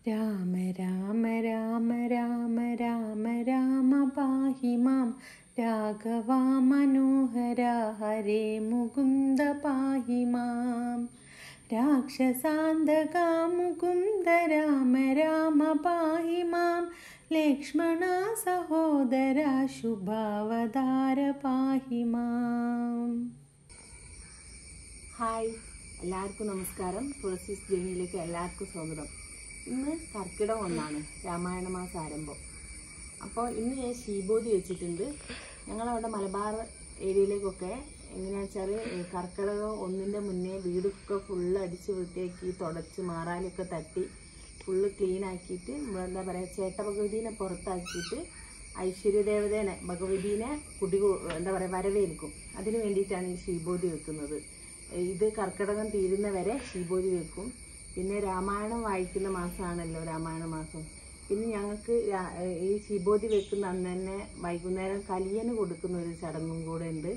രാമ രാമ രാമ രാമ രാമ രാമ പാഹി മാം രാഘവ മനോഹര ഹരേ മുകുന്ദ പാഹി മാം രാക്ഷസാന്തക മുകുന്ദ രാമ രാമ പാഹി മാം ലക്ഷ്മണ സഹോദര ശുഭാവതാര പാഹി മാം ഹായ് എല്ലാവർക്കും നമസ്കാരം തുളസീസ് ജേണിയിലേക്ക് എല്ലാവർക്കും സ്വാഗതം ഇന്ന് കർക്കിടകം ഒന്നാണ് രാമായണ മാസം ആരംഭം അപ്പോൾ ഇന്ന് ഞാൻ ശീബോധി വെച്ചിട്ടുണ്ട് ഞങ്ങളവിടെ മലബാർ ഏരിയയിലേക്കൊക്കെ എങ്ങനെയാണെന്ന് വെച്ചാൽ കർക്കിടകം ഒന്നിൻ്റെ മുന്നേ വീടൊക്കെ ഫുള്ള് അടിച്ച് വൃത്തിയാക്കി തുടച്ച് മാറാലൊക്കെ തട്ടി ഫുള്ള് ക്ലീൻ ആക്കിയിട്ട് എന്താ പറയുക ചേട്ട ഭഗവതീനെ പുറത്താക്കിയിട്ട് ഐശ്വര്യദേവതേനെ ഭഗവതീനെ കുടി എന്താ പറയുക വരവേൽക്കും അതിന് വേണ്ടിയിട്ടാണ് ഈ ശീബോധി വെക്കുന്നത് ഇത് കർക്കിടകം തീരുന്ന വരെ ശീബോധി വെക്കും പിന്നെ രാമായണം വായിക്കുന്ന മാസമാണല്ലോ രാമായണ മാസം പിന്നെ ഞങ്ങൾക്ക് രാ- ഈ ശീബോധി വെക്കുന്ന അന്ന് തന്നെ വൈകുന്നേരം കലിയന് കൊടുക്കുന്ന ഒരു ചടങ്ങും കൂടെ ഉണ്ട്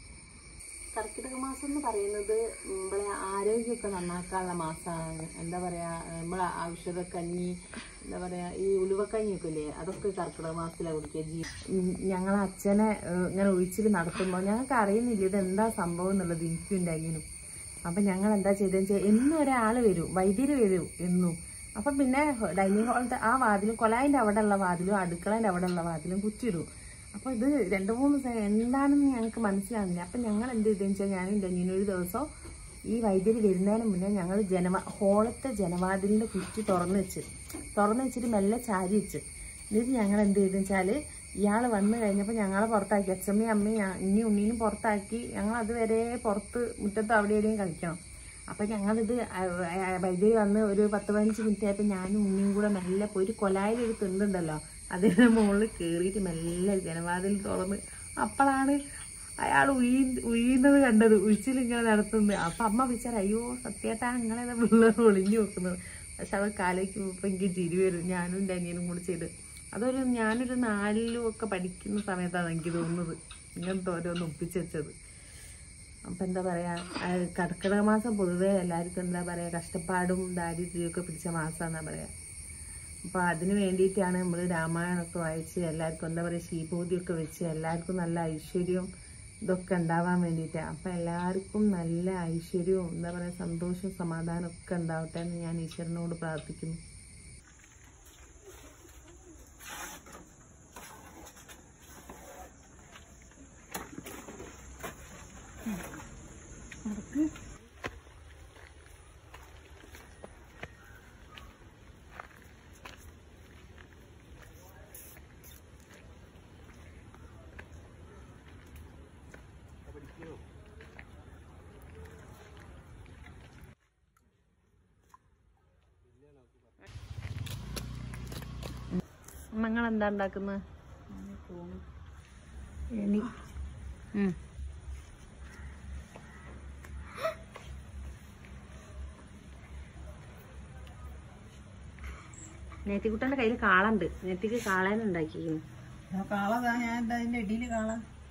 കർക്കിടക മാസം എന്ന് പറയുന്നത് നമ്മളെ ആരോഗ്യമൊക്കെ നന്നാക്കാനുള്ള മാസമാണ് എന്താ പറയാ നമ്മളെ ഔഷധക്കഞ്ഞി എന്താ പറയാ ഈ ഉലുവക്കഞ്ഞിയൊക്കെ ഇല്ലേ അതൊക്കെ കർക്കിടക മാസത്തിലാണ് കുടിക്കുക ജീ ഞങ്ങളെ അച്ഛനെ ഏഹ്, ഇങ്ങനെ ഒഴിച്ചിൽ നടത്തുമ്പോൾ ഞങ്ങൾക്ക് അറിയുന്നില്ല ഇത് എന്താ സംഭവം എന്നുള്ളത് എനിക്കും ഉണ്ടാകിനും അപ്പൊ ഞങ്ങൾ എന്താ ചെയ്തതെന്ന് വെച്ചാൽ എന്നും ഒരാൾ വരും വൈദ്യര് വരും എന്നും അപ്പൊ പിന്നെ ഡൈനിങ് ഹാളിന്റെ ആ വാതിലും കൊലായിന്റെ അവിടെ ഉള്ള വാതിലും അടുക്കളേന്റെ അവിടെ ഉള്ള വാതിലും കുറ്റിയിടും അപ്പൊ ഇത് രണ്ടു മൂന്ന് ദിവസം എന്താണെന്ന് ഞങ്ങൾക്ക് മനസ്സിലാകുന്നില്ല അപ്പൊ ഞങ്ങൾ എന്ത് ചെയ്തെന്ന് വെച്ചാൽ ഞാനും ഡെന്നിനും ഒരു ദിവസം ഈ വൈദ്യര് വരുന്നതിന് മുന്നേ ഞങ്ങൾ ജനവാ ഹോളത്തെ ജനവാതിലിന്റെ കുറ്റി തുറന്നു വെച്ച് തുറന്നു വെച്ചിട്ട് മെല്ലെ ചാരി വെച്ച് എന്നിട്ട് ഞങ്ങൾ എന്ത് ചെയ്തെന്ന് വെച്ചാല് ഇയാൾ വന്നു കഴിഞ്ഞപ്പോൾ ഞങ്ങളെ പുറത്താക്കി അച്ഛമ്മയും അമ്മയും ഞാ- ഇനി ഉണ്ണീനും പുറത്താക്കി ഞങ്ങൾ അതുവരെ പുറത്ത് മുറ്റത്ത് അവിടെ എവിടെയും കളിക്കണം അപ്പം ഞങ്ങളിത് അ- അ- വൈദ്യുതി വന്ന് ഒരു പത്ത് പതിനഞ്ച് മിനിറ്റ് ആയപ്പോൾ ഞാനും ഉണ്ണിയും കൂടെ മെല്ലെ പോയി ഒരു കൊലായിലൊരു തിണ്ടുണ്ടല്ലോ അതിൻ്റെ മുകളിൽ കയറിയിട്ട് മെല്ലെ ജനവാതിൽ തുറന്ന് അപ്പോഴാണ് അയാൾ ഉയീ ഉയ്യുന്നത് കണ്ടത് ഉഴിച്ചിലിങ്ങനെ നടത്തുന്നത് അപ്പം അമ്മ വിചാരം അയ്യോ സത്യേട്ടാ അങ്ങനെ പിള്ളേർ ഒളിഞ്ഞു വെക്കുന്നത് പക്ഷെ അവർ കാലേക്ക് എനിക്ക് ചിരി വരും ഞാനും എൻ്റെ അനിയനും കൂടി ചെയ്ത് അതൊരു ഞാനൊരു നാലിലും ഒക്കെ പഠിക്കുന്ന സമയത്താണ് എനിക്ക് തോന്നുന്നത് ഇങ്ങനത്തെ ഓരോന്ന് ഒപ്പിച്ച് വെച്ചത് അപ്പം എന്താ പറയുക കർക്കിടക മാസം പൊതുവേ എല്ലാവർക്കും എന്താ പറയുക കഷ്ടപ്പാടും ദാരിദ്ര്യമൊക്കെ പിടിച്ച മാസമാണെന്നാ പറയുക അപ്പോൾ അതിന് വേണ്ടിയിട്ടാണ് നമ്മൾ രാമായണമൊക്കെ വായിച്ച് എല്ലാവർക്കും എന്താ പറയുക ശീബോധിയൊക്കെ വെച്ച് എല്ലാവർക്കും നല്ല ഐശ്വര്യവും ഇതൊക്കെ ഉണ്ടാവാൻ വേണ്ടിയിട്ടാണ് അപ്പം എല്ലാവർക്കും നല്ല ഐശ്വര്യവും എന്താ പറയുക സന്തോഷവും സമാധാനവും ഒക്കെ ഉണ്ടാവട്ടെ എന്ന് ഞാൻ ഈശ്വരനോട് പ്രാർത്ഥിക്കുന്നു നിങ്ങൾ എന്താ ഉണ്ടാക്കുന്നത് നെറ്റിക്കുട്ടൻ്റെ കയ്യിൽ കാളുണ്ട് നെറ്റിക്ക് കാളേനെ ഉണ്ടാക്കിയിരിക്കുന്നു കാളതാ ഞാൻ എന്താ അതിന്റെ ഇടിയില് കാള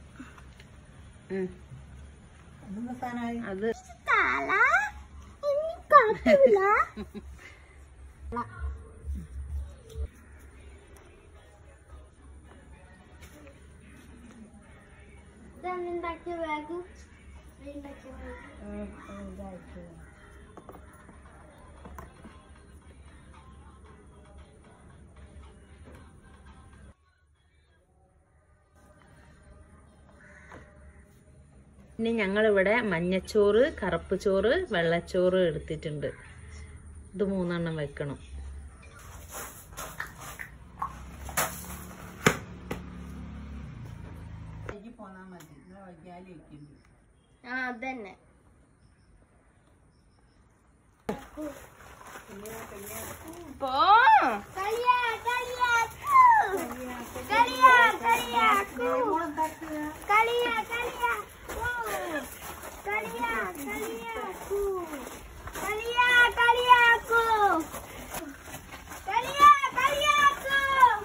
അതെന്താ സ്ഥാനായി അത് ഇനി ഞങ്ങളിവിടെ മഞ്ഞച്ചോറ് കറുപ്പ് ചോറ് വെള്ളച്ചോറ് എടുത്തിട്ടുണ്ട് ഇത് മൂന്നെണ്ണം വെക്കണം പോന്നാ മതി എന്നാ വൈകാലി വെക്കുന്നുണ്ട് ആ അതന്നെ പോ കളിയാ കളിയാക്കൂ കളിയാ കളിയാക്കൂ കളിയാ കളിയാക്കൂ കളിയാ കളിയാക്കൂ കളിയാ കളിയാക്കൂ കളിയാ കളിയാക്കൂ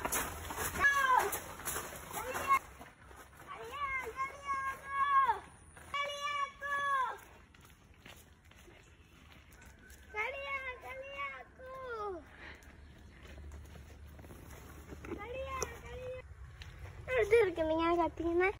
കളിയാ കളിയാക്കൂ കളിയാക്കൂ കളിയാ കളിയാക്കൂ കൊടുക്കുന്നത് ഞാൻ കത്തിക്കുന്ന